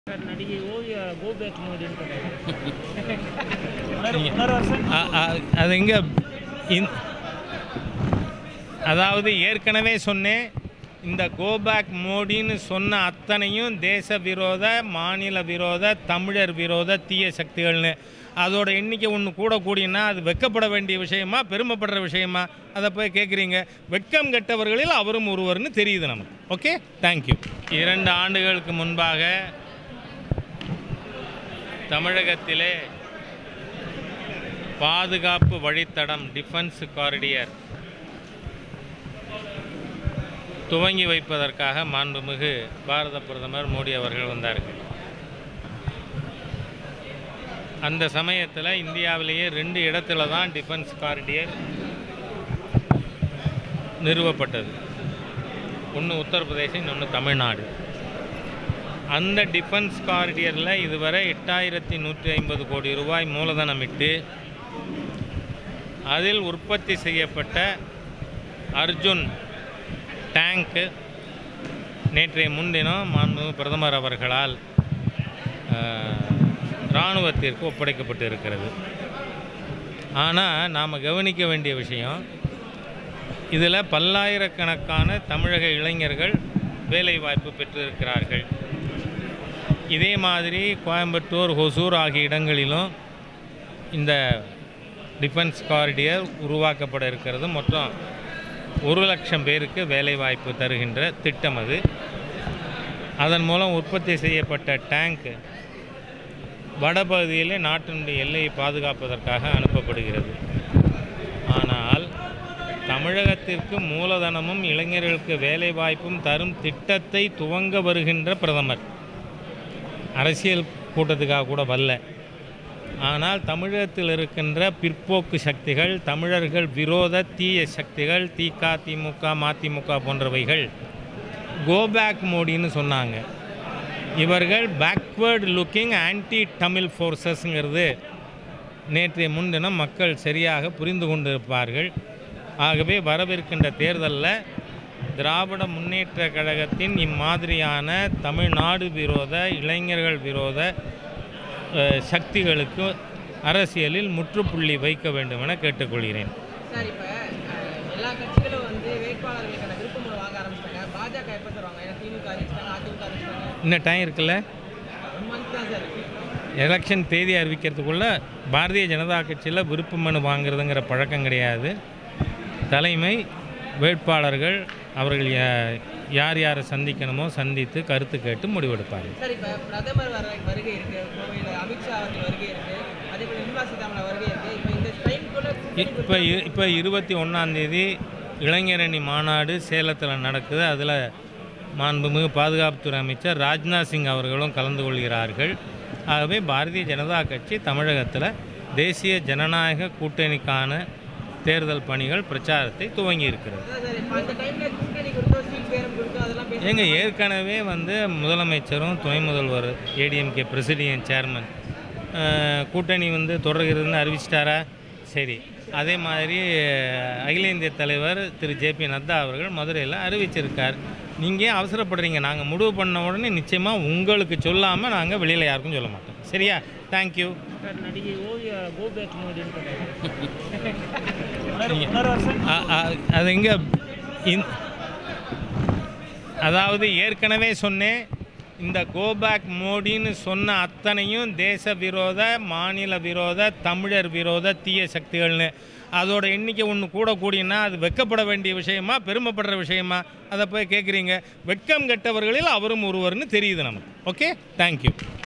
sir நடிகை Oviya go back மோடின்னு இன்னொரு வருஷம் அ- அ- அது எங்கே அதாவது ஏற்கனவே சொன்னேன் இந்த கோபேக் மோடின்னு சொன்ன அத்தனையும் தேச விரோத மாநில விரோத தமிழர் விரோத தீய சக்திகள்னு அதோட எண்ணிக்கை ஒன்று கூட கூடினா அது வெக்கப்பட வேண்டிய விஷயமா பெருமைப்படுற விஷயமா அதை போய் கேட்குறீங்க வெக்கம் கெட்டவர்களில் அவரும் ஒருவர்னு தெரியுது நமக்கு ஓகே தேங்க்யூ இரண்டு ஆண்டுகளுக்கு முன்பாக தமிழகத்திலே பாதுகாப்பு வழித்தடம் டிஃபென்ஸ் காரிடியர் துவங்கி வைப்பதற்காக மாண்புமிகு பாரத பிரதமர் மோடி அவர்கள் வந்தார்கள் அந்த சமயத்தில் இந்தியாவிலேயே ரெண்டு இடத்துல தான் டிஃபென்ஸ் காரிடியர் நிறுவப்பட்டது ஒன்று உத்தரப்பிரதேசம் இன்னொன்று தமிழ்நாடு அந்த டிஃபென்ஸ் காரிடியரில் இதுவரை எட்டாயிரத்தி நூற்றி ஐம்பது கோடி ரூபாய் மூலதனமிட்டு அதில் உற்பத்தி செய்யப்பட்ட அர்ஜுன் டேங்க்கு நேற்றைய முன்தினம் மாண்பு பிரதமர் அவர்களால் அஹ், இராணுவத்திற்கு ஒப்படைக்கப்பட்டு இருக்கிறது ஆனால் நாம் கவனிக்க வேண்டிய விஷயம் இதில் பல்லாயிரக்கணக்கான தமிழக இளைஞர்கள் வேலைவாய்ப்பு பெற்றிருக்கிறார்கள் இதே மாதிரி கோயம்புத்தூர் ஹொசூர் ஆகிய இடங்களிலும் இந்த டிஃபென்ஸ் காரிடியர் உருவாக்கப்பட இருக்கிறது மொத்தம் ஒரு லட்சம் பேருக்கு வேலைவாய்ப்பு தருகின்ற திட்டம் அது அதன் மூலம் உற்பத்தி செய்யப்பட்ட டேங்க் வடபகுதியிலே நாட்டினுடைய எல்லையை பாதுகாப்பதற்காக அனுப்பப்படுகிறது ஆனால் தமிழகத்திற்கு மூலதனமும் இளைஞர்களுக்கு வேலைவாய்ப்பும் தரும் திட்டத்தை துவங்க வருகின்ற பிரதமர் அரசியல் கூட்டத்துக்காக கூட வரல ஆனால் தமிழகத்தில் இருக்கின்ற பிற்போக்கு சக்திகள் தமிழர்கள் விரோத தீய சக்திகள் திக திமுக மதிமுக போன்றவைகள் கோபேக் மோடின்னு சொன்னாங்க இவர்கள் பேக்வேர்டு லுக்கிங் ஆன்டி தமிழ் ஃபோர்ஸஸ்ங்கிறது நேற்றைய முன்தினம் மக்கள் சரியாக புரிந்து கொண்டிருப்பார்கள் ஆகவே வரவிருக்கின்ற தேர்தலில் திராவிட முன்னேற்ற கழகத்தின் இம்மாதிரியான தமிழ்நாடு விரோத இளைஞர்கள் விரோத அஹ், சக்திகளுக்கு அரசியலில் முற்றுப்புள்ளி வைக்க வேண்டும் என கேட்டுக்கொள்கிறேன் சார் இப்போ எல்லா கட்சிகளும் வந்து வேட்பாளர்களுக்கான விருப்பமனு வாங்க ஆரம்பிச்சிட்டாங்க பாஜக எப்போ தருவாங்க ஏன்னா திமுக அறிவிச்சிட்டாங்க அதிமுக அறிவிச்சிட்டாங்க இன்னும் டைம் இருக்குல்ல ஒன் மந்த் தான் சார் இருக்கு எலெக்ஷன் தேதி அறிவிக்கிறதுக்குள்ள பாரதிய ஜனதா கட்சியில் விருப்ப மனு வாங்குறதுங்கிற பழக்கம் கிடையாது தலைமை வேட்பாளர்கள் அவர்கள் யா- யார் யாரை சந்திக்கணுமோ சந்தித்து கருத்து கேட்டு முடிவெடுப்பார்கள் சார் இப்போ பிரதமர் வர வருகை இருக்கு கோவையில் அமித்ஷா அவர்கள் வருகை இருக்கு அதே போல் நிர்மலா சீதாராமன் வருகை இருக்கு இப்போ இந்த டைம்குள்ள இப்போ இப்போ இருபத்தி ஒன்றாந்தேதி இளைஞரணி மாநாடு சேலத்தில் நடக்குது அதில் மாண்புமிகு பாதுகாப்புத்துறை அமைச்சர் ராஜ்நாத் சிங் அவர்களும் கலந்து கொள்கிறார்கள் ஆகவே பாரதிய ஜனதா கட்சி தமிழகத்தில் தேசிய ஜனநாயக கூட்டணிக்கான தேர்தல் பணிகள் பிரச்சாரத்தை துவங்கி இருக்கிறது அதான் சார் இப்போ அந்த டைமில் கூட்டணி கொடுத்தோம் சீட் பேரம் கொடுத்தோம் அதெல்லாம் பேச ஏங்க ஏற்கனவே வந்து முதலமைச்சரும் துணை முதல்வர் ஏடிஎம்கே பிரசிடியன் சேர்மன் அஹ், கூட்டணி வந்து தொடர்கிறதுன்னு அறிவிச்சிட்டாரா சரி அதே மாதிரி அஹ், அகில இந்திய தலைவர் திரு ஜேபி நட்டா அவர்கள் மதுரையில் அறிவிச்சிருக்கார் நீங்கள் ஏன் அவசரப்படுறீங்க நாங்கள் முடிவு பண்ண உடனே நிச்சயமாக உங்களுக்கு சொல்லாமல் நாங்கள் வெளியில் யாருக்கும் சொல்ல மாட்டோம் சரியா தேங்க்யூ சார் நடிகை ஓவியா கோ பேக் மோடின்னு இன்னொரு இன்னொரு வருஷம் அ- அ- அது எங்கே அதாவது ஏற்கனவே சொன்னேன் இந்த கோபேக் மோடின்னு சொன்ன அத்தனையும் தேச விரோத மாநில விரோத தமிழர் விரோத தீய சக்திகள்னு அதோட எண்ணிக்கை ஒன்று கூட கூடினா அது வெக்கப்பட வேண்டிய விஷயமா பெருமைப்படுற விஷயமா அதை போய் கேட்குறீங்க வெக்கம் கெட்டவர்களில் அவரும் ஒருவர்னு தெரியுது நமக்கு ஓகே தேங்க்யூ